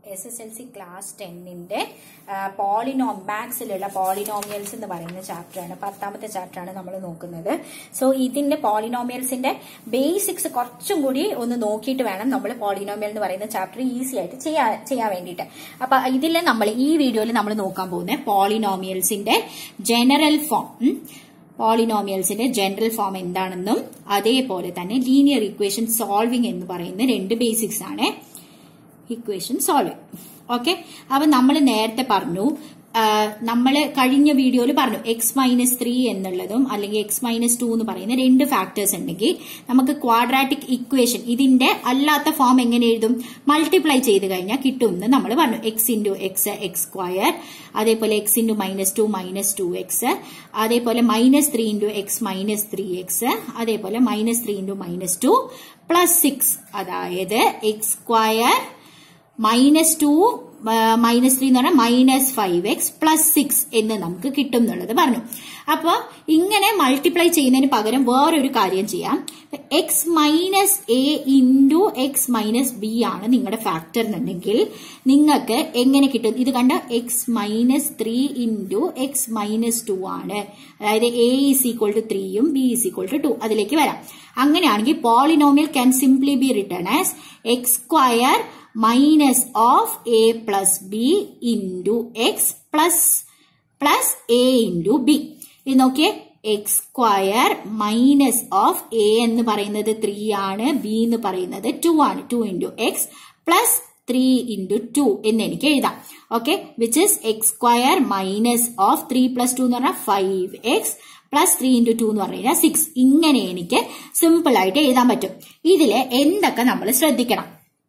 S S L C class ടെന്നിന്റെ പോളിനോ മാത്സിലുള്ള പോളിനോമിയൽസ് എന്ന് പറയുന്ന ചാപ്റ്ററാണ് പത്താമത്തെ ചാപ്റ്ററാണ് നമ്മൾ നോക്കുന്നത് സോ ഇതിന്റെ പോളിനോമിയൽസിന്റെ ബേസിക്സ് കുറച്ചും കൂടി ഒന്ന് നോക്കിയിട്ട് വേണം നമ്മൾ പോളിനോമിയൽ എന്ന് പറയുന്ന ചാപ്റ്റർ ഈസി ആയിട്ട് ചെയ്യാൻ ചെയ്യാൻ വേണ്ടിയിട്ട് അപ്പൊ ഇതിൽ നമ്മൾ ഈ വീഡിയോയിൽ നമ്മൾ നോക്കാൻ പോകുന്നത് പോളിനോമിയൽസിന്റെ ജനറൽ ഫോം പോളിനോമിയൽസിന്റെ ജനറൽ ഫോം എന്താണെന്നും അതേപോലെ തന്നെ ലീനിയർ ഇക്വേഷൻ സോൾവിംഗ് എന്ന് പറയുന്ന രണ്ട് ബേസിക്സ് ആണ് ഇക്വേഷൻ സോൾവ് ഓക്കെ അപ്പൊ നമ്മൾ നേരത്തെ പറഞ്ഞു നമ്മൾ കഴിഞ്ഞ വീഡിയോയിൽ പറഞ്ഞു എക്സ് മൈനസ് ത്രീ എന്നുള്ളതും അല്ലെങ്കിൽ എക്സ് മൈനസ് ടു എന്ന് പറയുന്ന രണ്ട് ഫാക്ടേഴ്സ് ഉണ്ടെങ്കിൽ നമുക്ക് ക്വാഡ്രാറ്റിക് ഇക്വേഷൻ ഇതിന്റെ അല്ലാത്ത ഫോം എങ്ങനെ എഴുതും മൾട്ടിപ്ലൈ ചെയ്ത് കഴിഞ്ഞാൽ കിട്ടും എന്ന് നമ്മൾ പറഞ്ഞു x into x x square അതേപോലെ x into minus two minus two x അതേപോലെ minus three into X minus three x അതേപോലെ minus three into minus two plus six അതായത് X square minus two minus three എന്ന് പറഞ്ഞാൽ minus five x plus six എന്ന് നമുക്ക് കിട്ടും എന്നുള്ളത് പറഞ്ഞു അപ്പൊ ഇങ്ങനെ മൾട്ടിപ്ലൈ ചെയ്യുന്നതിന് പകരം വേറൊരു കാര്യം ചെയ്യാം x minus A into X minus B ആണ് നിങ്ങളുടെ ഫാക്ടർ എന്നുണ്ടെങ്കിൽ നിങ്ങൾക്ക് എങ്ങനെ കിട്ടും ഇത് കണ്ട x minus three into X minus two ആണ് അതായത് എ ഈസ് ഈക്വൾ ടു ത്രീയും b is equal to two അതിലേക്ക് വരാം അങ്ങനെയാണെങ്കിൽ polynomial can simply be written as x square minus of A plus B into X plus plus a into b ഇത് നോക്കിയേ x square minus of a എന്ന് പറയുന്നത് three ആണ് b എന്ന് പറയുന്നത് ടു ആണ് two into X plus three into two എന്ന് എനിക്ക് എഴുതാം okay which is X square minus of three plus two എന്ന് പറഞ്ഞാൽ five x plus three into two എന്ന് പറഞ്ഞു കഴിഞ്ഞാൽ സിക്സ് ഇങ്ങനെ എനിക്ക് സിമ്പിൾ ആയിട്ട് എഴുതാൻ പറ്റും ഇതില് എന്തൊക്കെ നമ്മൾ ശ്രദ്ധിക്കണം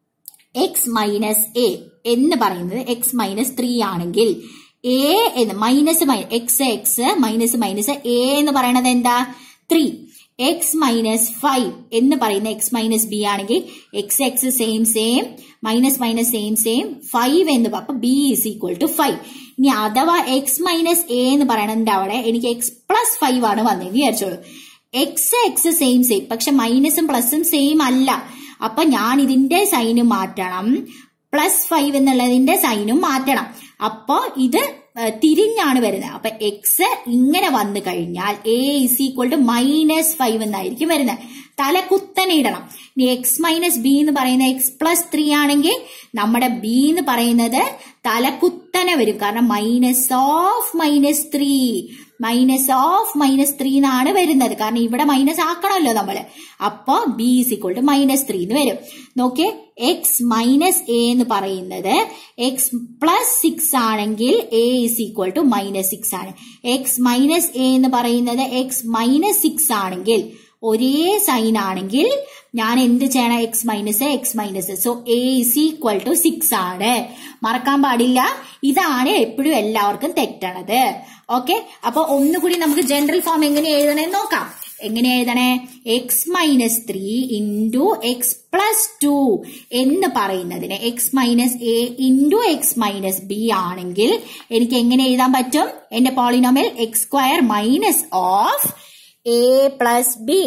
എക്സ് മൈനസ് എ എന്ന് പറയുന്നത് എക്സ് മൈനസ് ത്രീ ആണെങ്കിൽ എ എന്ന് minus x x minus minus a എന്ന് പറയുന്നത് എന്താ ത്രീ എക്സ് മൈനസ് ഫൈവ് എന്ന് പറയുന്ന എക്സ് മൈനസ് ബി ആണെങ്കിൽ x x same same minus minus same same five എന്ന് അപ്പൊ B is equal to five ഇനി അഥവാ എക്സ് മൈനസ് എ എന്ന് പറയണതിന്റെ അവിടെ എനിക്ക് എക്സ് പ്ലസ് ഫൈവ് ആണ് വന്നതെന്ന് വിചാരിച്ചോളൂ എക്സ് എക്സ് സെയിം സെയിം പക്ഷെ മൈനസും പ്ലസും സെയിം അല്ല അപ്പൊ ഞാൻ ഇതിന്റെ സൈന് മാറ്റണം പ്ലസ് ഫൈവ് എന്നുള്ളതിന്റെ സൈനും മാറ്റണം അപ്പോ ഇത് തിരിഞ്ഞാണ് വരുന്നത് അപ്പൊ എക്സ് ഇങ്ങനെ വന്നു കഴിഞ്ഞാൽ a is equal to minus five എന്നായിരിക്കും വരുന്നത് തല കുത്തനെ ഇടണം ഇനി എക്സ് മൈനസ് ബി എന്ന് പറയുന്ന എക്സ് പ്ലസ് ത്രീ ആണെങ്കിൽ നമ്മുടെ ബി എന്ന് പറയുന്നത് തല കുത്തനെ വരും കാരണം minus of minus three minus of minus three എന്നാണ് വരുന്നത് കാരണം ഇവിടെ മൈനസ് ആക്കണമല്ലോ നമ്മള് അപ്പോ b is equal to minus three എന്ന് വരും നോക്കിയേ എക്സ് മൈനസ് എ എന്ന് പറയുന്നത് എക്സ് പ്ലസ് സിക്സ് ആണെങ്കിൽ a is equal to minus six ആണ് എക്സ് മൈനസ് എ എന്ന് പറയുന്നത് എക്സ് മൈനസ് സിക്സ് ആണെങ്കിൽ ഒരേ സൈൻ ആണെങ്കിൽ ഞാൻ എന്ത് ചെയ്യണം x minus x minus so a is equal to six ആണ് മറക്കാൻ പാടില്ല ഇതാണ് എപ്പോഴും എല്ലാവർക്കും തെറ്റണത് ഓക്കെ അപ്പൊ ഒന്നുകൂടി നമുക്ക് ജനറൽ ഫോം എങ്ങനെ എഴുതണേ നോക്കാം എങ്ങനെ എഴുതണേ x minus three into X plus two എന്ന് പറയുന്നതിന് x minus A into X minus b ആണെങ്കിൽ എനിക്ക് എങ്ങനെ എഴുതാൻ പറ്റും എന്റെ polynomial x square minus of A plus b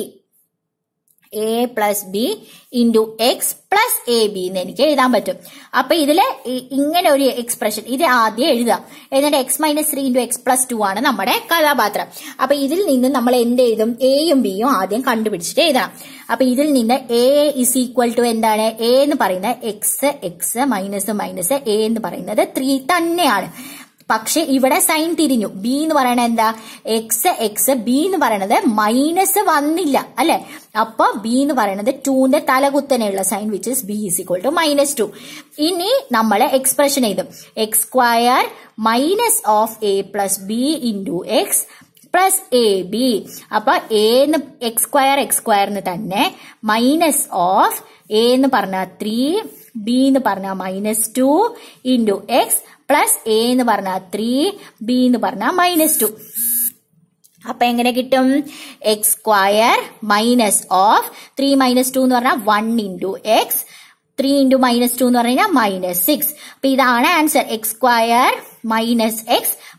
a plus B into X plus A b എന്ന് എനിക്ക് എഴുതാൻ പറ്റും അപ്പൊ ഇതില് ഇങ്ങനെ ഒരു എക്സ്പ്രഷൻ ഇത് ആദ്യം എഴുതാം എന്നിട്ട് x minus three into X plus two ആണ് നമ്മുടെ കഥാപാത്രം അപ്പൊ ഇതിൽ നിന്ന് നമ്മൾ എന്ത് എഴുതും എയും ബിയും ആദ്യം കണ്ടുപിടിച്ചിട്ട് എഴുതണം അപ്പൊ ഇതിൽ നിന്ന് എ ഇസ് ഈക്വൽ ടു എന്താണ് എ എന്ന് പറയുന്നത് x x minus minus a എന്ന് പറയുന്നത് ത്രീ തന്നെയാണ് പക്ഷെ ഇവിടെ സൈൻ തിരിഞ്ഞു ബി എന്ന് പറയണത് എന്താ എക്സ് എക്സ് ബി എന്ന് പറയണത് മൈനസ് വന്നില്ല അല്ലെ അപ്പൊ ബി എന്ന് പറയണത് ടുവിന്റെ തലകുത്തനെയുള്ള sign which is b is equal to minus two ഇനി നമ്മൾ എക്സ്പ്രഷൻ എഴുതും X square minus of A plus B into X plus A b അപ്പൊ എ എന്ന് എക്സ് സ്ക്വയർ എക്സ് സ്ക്വയറിന് തന്നെ മൈനസ് ഓഫ് എ എന്ന് പറഞ്ഞാൽ ത്രീ ബി എന്ന് പറഞ്ഞാൽ minus two into X plus A എന്ന് പറഞ്ഞാൽ ത്രീ ബി എന്ന് പറഞ്ഞാൽ മൈനസ് ടു അപ്പൊ എങ്ങനെ കിട്ടും x square minus of three minus two എന്ന് പറഞ്ഞാൽ one into x three into minus two എന്ന് പറഞ്ഞു കഴിഞ്ഞാൽ മൈനസ് സിക്സ് അപ്പൊ ഇതാണ് answer x square minus x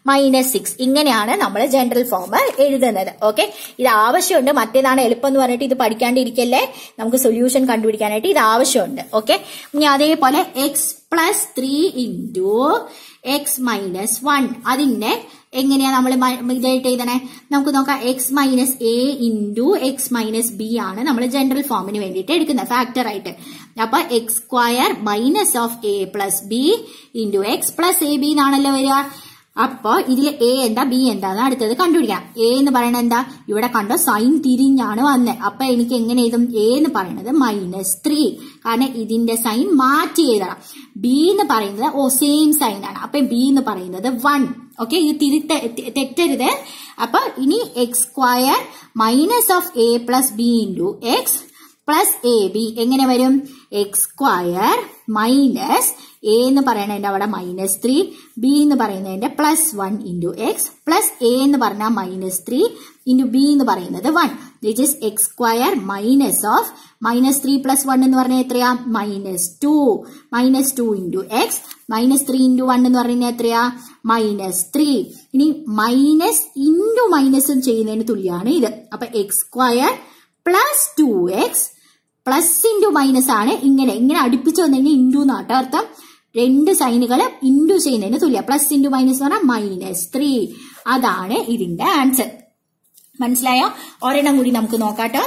minus six ഇങ്ങനെയാണ് നമ്മൾ ജനറൽ ഫോം എഴുതുന്നത് ഓക്കെ ഇത് ആവശ്യമുണ്ട് മറ്റേതാണ് എളുപ്പം എന്ന് പറഞ്ഞിട്ട് ഇത് പഠിക്കാണ്ടിരിക്കല്ലേ നമുക്ക് സൊല്യൂഷൻ കണ്ടുപിടിക്കാനായിട്ട് ഇത് ആവശ്യമുണ്ട് ഓക്കെ ഇനി അതേപോലെ X plus three into X minus one അതിന്റെ എങ്ങനെയാ നമ്മൾ ഇതായിട്ട് എഴുതണേ നമുക്ക് നോക്കാം X minus A into X minus B ആണ് നമ്മൾ ജനറൽ ഫോമിന് വേണ്ടിയിട്ട് എടുക്കുന്നത് ഫാക്ടർ ആയിട്ട് അപ്പൊ X square minus of A plus B into X plus A B എന്നാണല്ലോ വരിക അപ്പൊ ഇതിൽ എ എന്താ ബി എന്താന്ന് അടുത്തത് കണ്ടുപിടിക്കാം എ എന്ന് പറയുന്നത് എന്താ ഇവിടെ കണ്ടോ സൈൻ തിരിഞ്ഞാണ് വന്നത് അപ്പൊ എനിക്ക് എങ്ങനെ എഴുതും എ എന്ന് പറയുന്നത് മൈനസ് ത്രീ കാരണം ഇതിന്റെ സൈൻ മാറ്റി എഴുതണം ബി എന്ന് പറയുന്നത് ഓ സെയിം സൈൻ ആണ് അപ്പൊ ബി എന്ന് പറയുന്നത് വൺ ഓക്കെ ഇത് തിരുത്ത തെറ്റരുത് അപ്പൊ ഇനി X square minus of A plus B into X plus A B എങ്ങനെ വരും എക്സ് സ്ക്വയർ മൈനസ് എ എന്ന് പറയുന്നതിന്റെ അവിടെ മൈനസ് ത്രീ ബി എന്ന് പറയുന്നതിന്റെ plus one into X plus A എന്ന് പറഞ്ഞാൽ മൈനസ് ത്രീ ഇൻറ്റു ബി എന്ന് പറയുന്നത് one that is X square minus of minus three plus one എന്ന് പറഞ്ഞാൽ എത്രയാ minus two minus two into X minus three into one എന്ന് പറയുന്നത് എത്രയാ മൈനസ് ത്രീ ഇനി മൈനസ് ഇൻറ്റു മൈനസും ചെയ്യുന്നതിന് തുല്യമാണ് ഇത് അപ്പൊ X square plus two X plus into minus ആണ് ഇങ്ങനെ ഇങ്ങനെ അടുപ്പിച്ച് വന്നു കഴിഞ്ഞാൽ ഇൻറ്റു എന്നാട്ടോ അർത്ഥം രണ്ട് സൈനുകൾ ഇൻറ്റു ചെയ്യുന്നതിന് തുല്യ പ്ലസ് ഇൻറ്റു മൈനസ് എന്ന് പറഞ്ഞാൽ മൈനസ് ത്രീ അതാണ് ഇതിന്റെ ആൻസർ മനസ്സിലായോ ഒരെണ്ണം കൂടി നമുക്ക് നോക്കാട്ടോ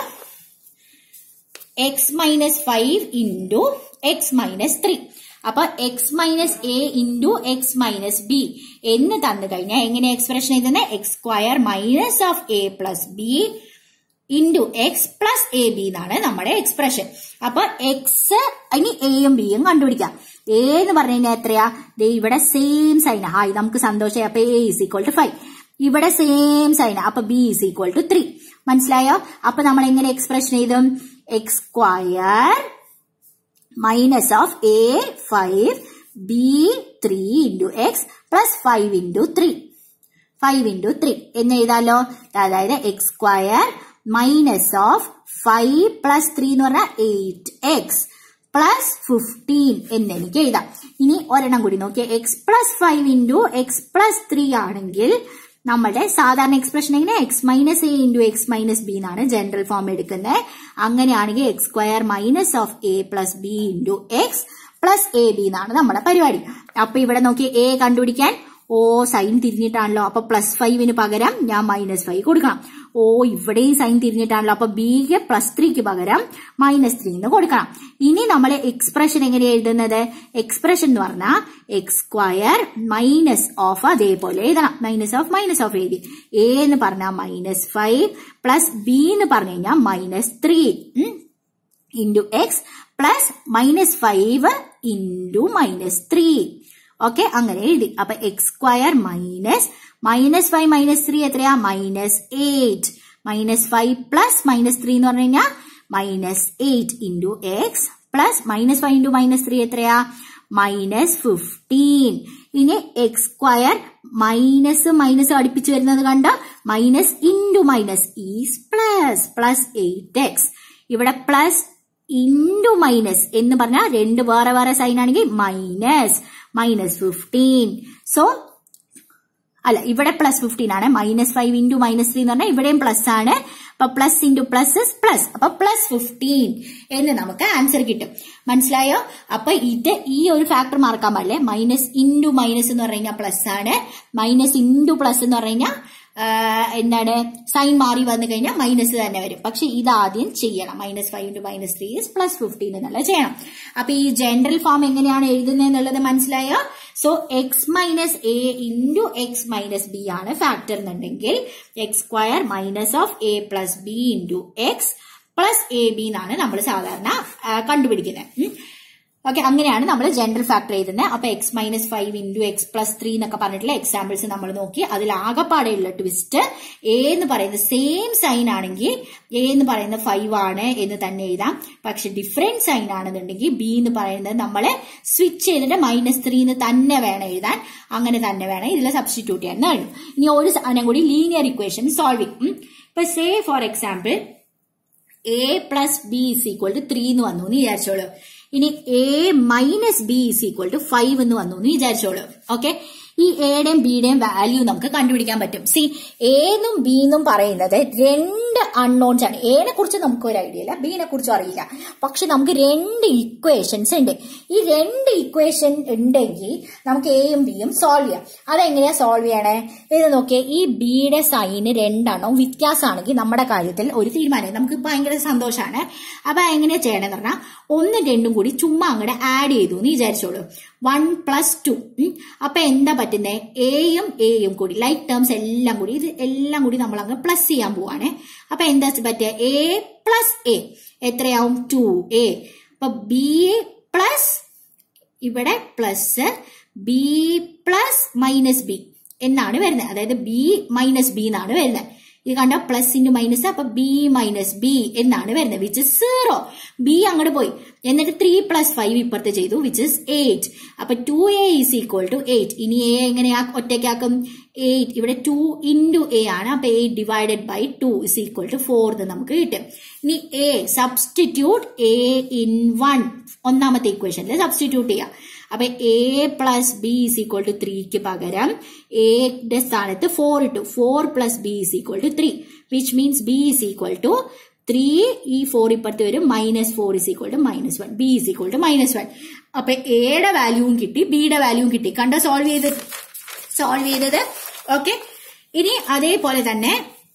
X minus five into X minus three അപ്പൊ X minus A into X minus B എന്ന് തന്നു കഴിഞ്ഞാൽ എങ്ങനെ എക്സ്പ്രഷൻ എഴുതുന്നത് X square minus of A plus B into X plus A B എന്നാണ് നമ്മുടെ എക്സ്പ്രഷൻ അപ്പൊ എക്സ് ഇനി എയും ബിയും കണ്ടുപിടിക്കാം എ എന്ന് പറഞ്ഞു കഴിഞ്ഞാൽ എത്രയാ ദേ ഇവിടെ സെയിം സൈൻ ഹായ് നമുക്ക് സന്തോഷമായി അപ്പൊ A is equal to five ഇവിടെ സെയിം സൈൻ അപ്പൊ B is equal to three മനസ്സിലായോ അപ്പൊ നമ്മൾ എങ്ങനെ എക്സ്പ്രഷൻ എഴുതും X square minus of A five B three into X plus five into three five into three എന്ന് എഴുതാലോ അതായത് X square minus of five plus three എന്ന് പറഞ്ഞാൽ എയ്റ്റ് എക്സ് പ്ലസ് ഫിഫ്റ്റീൻ എന്ന് എനിക്ക് എഴുതാം ഇനി ഒരെണ്ണം കൂടി നോക്കിയേ X plus five into X plus three ആണെങ്കിൽ നമ്മുടെ സാധാരണ എക്സ്പ്രഷൻ എങ്ങനെ X minus A into X minus B എന്നാണ് ജനറൽ ഫോം എടുക്കുന്നത് അങ്ങനെയാണെങ്കിൽ X square minus of A plus B into X plus A B എന്നാണ് നമ്മുടെ പരിപാടി അപ്പൊ ഇവിടെ നോക്കി എ കണ്ടുപിടിക്കാൻ ഓ സൈൻ തിരിഞ്ഞിട്ടാണല്ലോ അപ്പൊ പ്ലസ് ഫൈവിന് പകരം ഞാൻ മൈനസ് ഫൈവ് കൊടുക്കണം ഓ ഇവിടെയും സൈൻ തിരിഞ്ഞിട്ടാണല്ലോ അപ്പൊ ബിക്ക് പ്ലസ് ത്രീക്ക് പകരം മൈനസ് ത്രീ എന്ന് കൊടുക്കണം ഇനി നമ്മൾ എക്സ്പ്രഷൻ എങ്ങനെ എഴുതുന്നത് എക്സ്പ്രഷൻ എന്ന് പറഞ്ഞാൽ എക്സ് സ്ക്വയർ മൈനസ് ഓഫ് അതേപോലെ എഴുതണം മൈനസ് ഓഫ് മൈനസ് ഓഫ് എഴുതി എ എന്ന് പറഞ്ഞാൽ മൈനസ് ഫൈവ് പ്ലസ് ബി എന്ന് പറഞ്ഞു കഴിഞ്ഞാൽ minus three into X plus minus five into minus three okay അങ്ങനെ എഴുതി അപ്പൊ X square minus minus five minus three എത്രയാ minus eight minus five plus minus three എന്ന് പറഞ്ഞു കഴിഞ്ഞാൽ minus eight into X plus minus five into minus three എത്രയാ minus fifteen ഇനി X square minus minus അടുപ്പിച്ച് വരുന്നത് കണ്ട minus into minus is plus plus eight X ഇവിടെ plus into minus എന്ന് പറഞ്ഞാൽ രണ്ട് വേറെ വേറെ സൈൻ ആണെങ്കിൽ മൈനസ് മൈനസ് ഫിഫ്റ്റീൻ സോ അല്ല ഇവിടെ പ്ലസ് ഫിഫ്റ്റീൻ ആണ് minus five into minus three എന്ന് പറഞ്ഞാൽ ഇവിടെയും പ്ലസ് ആണ് അപ്പൊ പ്ലസ് ഇൻറ്റു പ്ലസ് പ്ലസ് അപ്പൊ പ്ലസ് ഫിഫ്റ്റീൻ എന്ന് നമുക്ക് ആൻസർ കിട്ടും മനസ്സിലായോ അപ്പൊ ഇത് ഈ ഒരു ഫാക്ടർ മറക്കാൻ പാടില്ലേ മൈനസ് ഇൻറ്റു മൈനസ് എന്ന് പറഞ്ഞു കഴിഞ്ഞാൽ പ്ലസ് ആണ് മൈനസ് ഇൻറ്റു പ്ലസ് എന്ന് പറഞ്ഞു കഴിഞ്ഞാൽ എന്താണ് സൈൻ മാറി വന്നു കഴിഞ്ഞാൽ മൈനസ് തന്നെ വരും പക്ഷെ ഇതാദ്യം ചെയ്യണം minus five into minus three is plus fifteen എന്നുള്ളത് ചെയ്യണം അപ്പൊ ഈ ജനറൽ ഫോം എങ്ങനെയാണ് എഴുതുന്നത് എന്നുള്ളത് മനസ്സിലായോ so X minus A into X minus B ആണ് ഫാക്ടർ എന്നുണ്ടെങ്കിൽ X square minus of A plus B into X plus A B എന്നാണ് നമ്മൾ സാധാരണ കണ്ടുപിടിക്കുന്നത് ഓക്കെ അങ്ങനെയാണ് നമ്മൾ ജനറൽ ഫാക്ടർ എഴുതുന്നത് അപ്പൊ X minus five into X plus three എന്നൊക്കെ പറഞ്ഞിട്ടുള്ള എക്സാമ്പിൾസ് നമ്മൾ നോക്കി അതിൽ ആകെപ്പാടെയുള്ള ട്വിസ്റ്റ് എ എന്ന് പറയുന്നത് സെയിം സൈൻ ആണെങ്കിൽ എ എന്ന് പറയുന്നത് ഫൈവ് ആണ് എന്ന് തന്നെ എഴുതാം പക്ഷെ ഡിഫറെന്റ് സൈൻ ആണെന്നുണ്ടെങ്കിൽ ബി എന്ന് പറയുന്നത് നമ്മൾ സ്വിച്ച് ചെയ്തിട്ട് മൈനസ് ത്രീ എന്ന് തന്നെ വേണം എഴുതാൻ അങ്ങനെ തന്നെ വേണം ഇതിൽ സബ്സ്റ്റിറ്റ്യൂട്ട് ചെയ്യാൻ കഴിയും ഇനി ഒരു സാധനം കൂടി ലീനിയർ ഇക്വേഷൻ സോൾവിങ് ഇപ്പൊ say for example A plus B is equal to three എന്ന് വന്നു എന്ന് വിചാരിച്ചോളൂ ഇനി A minus B is equal to five എന്ന് വന്നു എന്ന് വിചാരിച്ചോളൂ ഓക്കെ ഈ എയുടെയും ബിയുടെയും വാല്യൂ നമുക്ക് കണ്ടുപിടിക്കാൻ പറ്റും സി എന്നും ബി എന്നും പറയുന്നത് രണ്ട് അൺനോൺസ് ആണ് എനെ കുറിച്ച് നമുക്ക് ഒരു ഐഡിയ ഇല്ല ബിനെ കുറിച്ചും അറിയില്ല പക്ഷെ നമുക്ക് രണ്ട് ഇക്വേഷൻസ് ഉണ്ട് ഈ രണ്ട് ഇക്വേഷൻ ഉണ്ടെങ്കിൽ നമുക്ക് എയും ബിയും സോൾവ് ചെയ്യാം അതെങ്ങനെയാ സോൾവ് ചെയ്യണേ ഇത് നോക്കിയേ ഈ ബിയുടെ സൈന് രണ്ടെണ്ണം വ്യത്യാസമാണെങ്കിൽ നമ്മുടെ കാര്യത്തിൽ ഒരു തീരുമാനം നമുക്ക് ഭയങ്കര സന്തോഷമാണ് അപ്പൊ എങ്ങനെയാ ചെയ്യണമെന്ന് പറഞ്ഞാൽ ഒന്നും രണ്ടും കൂടി ചുമ്മാ അങ്ങോട്ട് ആഡ് ചെയ്തു എന്ന് വിചാരിച്ചോളൂ വൺ പ്ലസ് ടു അപ്പൊ എന്താ പറ്റുന്നേ എയും എയും കൂടി ലൈക്ക് ടേംസ് എല്ലാം കൂടി ഇത് എല്ലാം കൂടി നമ്മൾ അങ്ങ് പ്ലസ് ചെയ്യാൻ പോവാണ് അപ്പൊ എന്താ പറ്റുക എ പ്ലസ് എ എത്രയാവും ടു എ അപ്പൊ ബി പ്ലസ് ഇവിടെ plus B plus minus B എന്നാണ് വരുന്നത് അതായത് ബി മൈനസ് ബി എന്നാണ് വരുന്നത് ഇത് കണ്ട പ്ലസ് ഇൻറ്റു മൈനസ് അപ്പൊ ബി മൈനസ് ബി എന്നാണ് വരുന്നത് വിച്ച് ഇസ് സീറോ ബി അങ്ങോട്ട് പോയി എന്നിട്ട് ത്രീ പ്ലസ് ഫൈവ് ഇപ്പുറത്ത് ചെയ്തു വിച്ച് ഇസ് എയ്റ്റ് അപ്പൊ two A is equal to eight ഇനി എ എങ്ങനെയാ ഒറ്റയ്ക്കാക്കും എയ്റ്റ് ഇവിടെ ടു ഇൻറ്റു എ ആണ് അപ്പൊ eight divided by two is equal to four എന്ന് നമുക്ക് കിട്ടും ഇനി A substitute A in one ഒന്നാമത്തെ ഇക്വേഷനിൽ സബ്സ്റ്റിറ്റ്യൂട്ട് ചെയ്യാം അപ്പൊ A plus B is equal to ത്രീക്ക് പകരം എയുടെ സ്ഥാനത്ത് ഫോർ ഇട്ടു four plus B is equal to three which means B is equal to three ഈ ഫോർ ഇപ്പുറത്ത് വരും minus four is equal to minus one B is equal to minus one അപ്പൊ എയുടെ വാല്യൂവും കിട്ടി ബിയുടെ വാല്യൂവും കിട്ടി കണ്ടോ സോൾവ് ചെയ്ത് സോൾവ് ചെയ്തത് ഓക്കെ ഇനി അതേപോലെ തന്നെ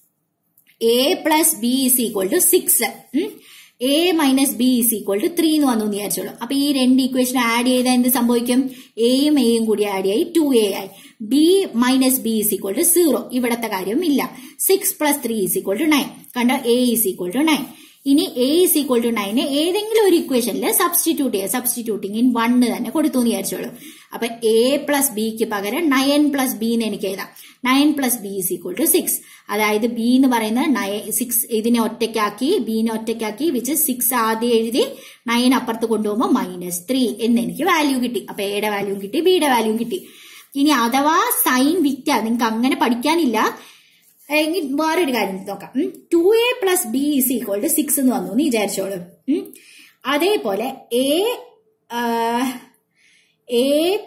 A plus B is equal to six A minus B is equal to three എന്ന് വന്നു വിചാരിച്ചോളൂ അപ്പൊ ഈ രണ്ട് ഇക്വേഷൻ ആഡ് ചെയ്താൽ എന്ത് സംഭവിക്കും എയും എയും കൂടി ആഡ് ആയി ടു എ ആയി B minus B is equal to zero ഇവിടത്തെ കാര്യം ഇല്ല six plus three is equal to nine കണ്ടോ A is equal to nine ഇനി എ ഇസ് ഈക്വൽ ടു നയന് ഏതെങ്കിലും ഒരു ഇക്വേഷനിൽ സബ്സ്റ്റിറ്റ്യൂട്ട് ചെയ്യുക സബ്സ്റ്റിറ്റ്യൂട്ടിങ് ഇൻ വണ്ണ് തന്നെ കൊടുത്തു എന്ന് വിചാരിച്ചോളൂ അപ്പൊ എ പ്ലസ് ബിക്ക് പകരം നയൻ പ്ലസ് ബി എന്ന് എനിക്ക് എഴുതാം nine plus B is equal to six അതായത് ബി എന്ന് പറയുന്നത് നയൻ സിക്സ് ഇതിനെ ഒറ്റയ്ക്കാക്കി ബിനെ ഒറ്റയ്ക്കാക്കി വിച്ച് സിക്സ് ആദ്യം എഴുതി നയൻ അപ്പുറത്ത് കൊണ്ടുപോകുമ്പോൾ മൈനസ് ത്രീ എന്ന് എനിക്ക് വാല്യൂ കിട്ടി അപ്പൊ എയുടെ വാല്യൂ കിട്ടി ബിയുടെ വാല്യൂ കിട്ടി ഇനി അഥവാ സൈൻ വിറ്റ നിങ്ങൾക്ക് അങ്ങനെ പഠിക്കാനില്ല എങ്കിൽ വേറൊരു കാര്യം നോക്കാം two A plus B is equal to six എന്ന് വന്നു എന്ന് വിചാരിച്ചോളൂ ഉം. അതേപോലെ A A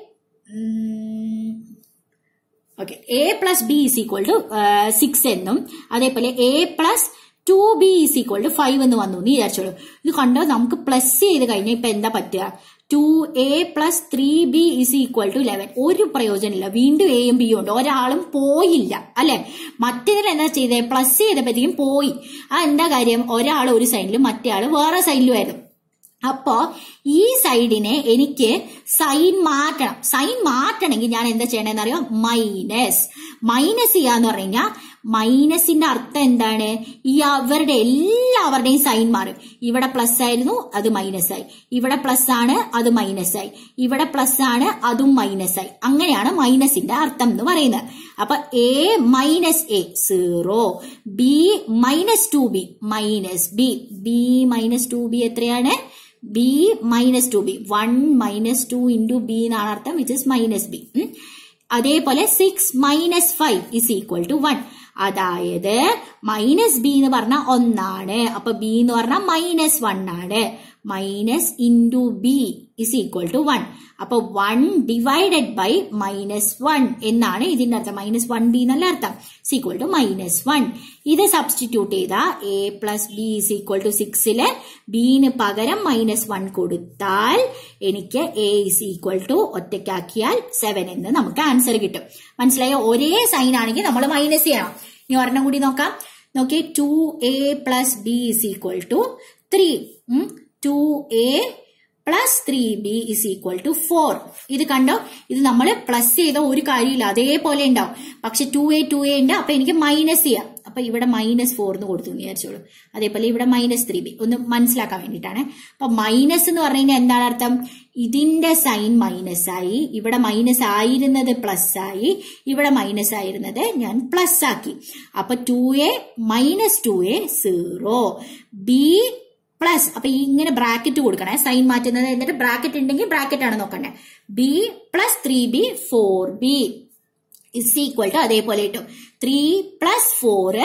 okay A plus B is equal to six എന്നും അതേപോലെ A plus two B is equal to five എന്ന് വന്നു എന്ന് വിചാരിച്ചോളൂ ഇത് കണ്ടോ നമുക്ക് പ്ലസ് ചെയ്ത് കഴിഞ്ഞാൽ ഇപ്പൊ എന്താ പറ്റുക two A plus three B is equal to eleven ഒരു പ്രയോജനമില്ല വീണ്ടും എയും ബിയും ഉണ്ട് ഒരാളും പോയില്ല അല്ലെ മറ്റേതിൽ എന്താ ചെയ്തേ പ്ലസ് ചെയ്തപ്പോഴത്തേക്കും പോയി ആ എന്താ കാര്യം ഒരാൾ ഒരു സൈഡിലും മറ്റേ ആള് വേറെ സൈഡിലും ആയിരുന്നു അപ്പോ ഈ സൈഡിനെ എനിക്ക് സൈൻ മാറ്റണം സൈൻ മാറ്റണമെങ്കിൽ ഞാൻ എന്താ ചെയ്യണമെന്ന് അറിയോ മൈനസ് മൈനസ് ചെയ്യാന്ന് പറഞ്ഞു കഴിഞ്ഞാൽ മൈനസിന്റെ അർത്ഥം എന്താണ് ഈ അവരുടെ എല്ലാവരുടെയും സൈൻ മാറും ഇവിടെ പ്ലസ് ആയിരുന്നു അത് മൈനസ് ആയി ഇവിടെ പ്ലസ് ആണ് അത് മൈനസ് ആയി ഇവിടെ പ്ലസ് ആണ് അതും മൈനസ് ആയി അങ്ങനെയാണ് മൈനസിന്റെ അർത്ഥം എന്ന് പറയുന്നത് അപ്പൊ A minus A zero B minus two B minus B B minus two B എത്രയാണ് B minus two B one minus two into B എന്നാണ് അർത്ഥം വിച്ച് ഇസ് മൈനസ് ബി അതേപോലെ six minus five is equal to one അതായത് minus B എന്ന് പറഞ്ഞാൽ ഒന്നാണ് അപ്പൊ B എന്ന് പറഞ്ഞാൽ മൈനസ് വൺ ആണ് minus into B is equal to one അപ്പൊ one divided by minus one എന്നാണ് ഇതിന്റെ അർത്ഥം മൈനസ് വൺ ബി എന്നല്ല അർത്ഥം is equal to minus one ഇത് സബ്സ്റ്റിറ്റ്യൂട്ട് ചെയ്ത A plus B is equal to സിക്സില് ബിന് പകരം മൈനസ് വൺ കൊടുത്താൽ എനിക്ക് എ ഇസ് ഈക്വൽ ടു ഒറ്റയ്ക്കാക്കിയാൽ സെവൻ എന്ന് നമുക്ക് ആൻസർ കിട്ടും മനസ്സിലായോ ഒരേ സൈൻ ആണെങ്കിൽ നമ്മൾ മൈനസ് ചെയ്യണം ഇനി ഒരെണ്ണം കൂടി നോക്കാം നോക്കി two A plus B is equal to three two A plus three B is equal to four ഇത് കണ്ടോ ഇത് നമ്മൾ പ്ലസ് ചെയ്ത ഒരു കാര്യമില്ല അതേപോലെ ഉണ്ടാവും പക്ഷെ ടു എ ടു എ ഉണ്ട് അപ്പൊ എനിക്ക് മൈനസ് ചെയ്യാം അപ്പൊ ഇവിടെ മൈനസ് ഫോർ എന്ന് കൊടുത്തു എന്ന് വിചാരിച്ചോളൂ അതേപോലെ ഇവിടെ മൈനസ് ത്രീ ബി ഒന്ന് മനസ്സിലാക്കാൻ വേണ്ടിയിട്ടാണ് അപ്പൊ മൈനസ് എന്ന് പറഞ്ഞു കഴിഞ്ഞാൽ എന്താണ് അർത്ഥം ഇതിന്റെ സൈൻ മൈനസ് ആയി ഇവിടെ മൈനസ് ആയിരുന്നത് പ്ലസ് ആയി ഇവിടെ മൈനസ് ആയിരുന്നത് ഞാൻ പ്ലസ് ആക്കി അപ്പൊ two A minus two A zero B plus അപ്പൊ ഈ ഇങ്ങനെ ബ്രാക്കറ്റ് കൊടുക്കണേ സൈൻ മാറ്റുന്നത് എന്നിട്ട് ബ്രാക്കറ്റ് ഉണ്ടെങ്കിൽ ബ്രാക്കറ്റ് ആണ് നോക്കണ്ടേ B plus three B four B is equal to അതേപോലെ കിട്ടും ത്രീ പ്ലസ് ഫോർ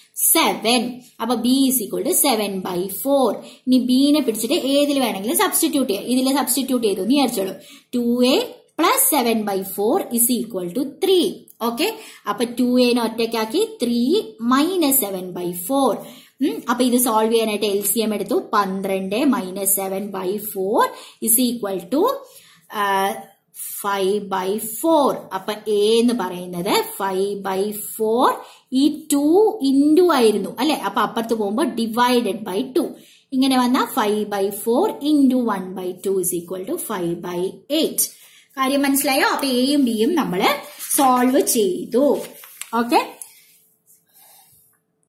സെവൻ അപ്പൊ B is equal to seven by four ഇനി ബീനെ പിടിച്ചിട്ട് ഏതിൽ വേണമെങ്കിലും സബ്സ്റ്റിറ്റ്യൂട്ട് ചെയ്യാം ഇതിൽ സബ്സ്റ്റിറ്റ്യൂട്ട് ചെയ്തു എന്ന് വിചാരിച്ചോളൂ two A plus seven by four is equal to three okay അപ്പൊ ടു എനെ ഒറ്റയ്ക്കാക്കി three minus seven by four അപ്പൊ ഇത് സോൾവ് ചെയ്യാനായിട്ട് എൽ സി എം എടുത്തു പന്ത്രണ്ട് minus seven by four is equal to five by four അപ്പൊ A എന്ന് പറയുന്നത് ഫൈവ് ബൈ ഫോർ ഈ ടു ഇൻറ്റു ആയിരുന്നു അല്ലെ അപ്പൊ അപ്പുറത്ത് പോകുമ്പോൾ ഡിവൈഡഡ് ബൈ ടു ഇങ്ങനെ വന്ന five by four into one by two is equal to five by eight കാര്യം മനസ്സിലായോ അപ്പൊ എയും ബിയും നമ്മൾ സോൾവ് ചെയ്തു ഓക്കെ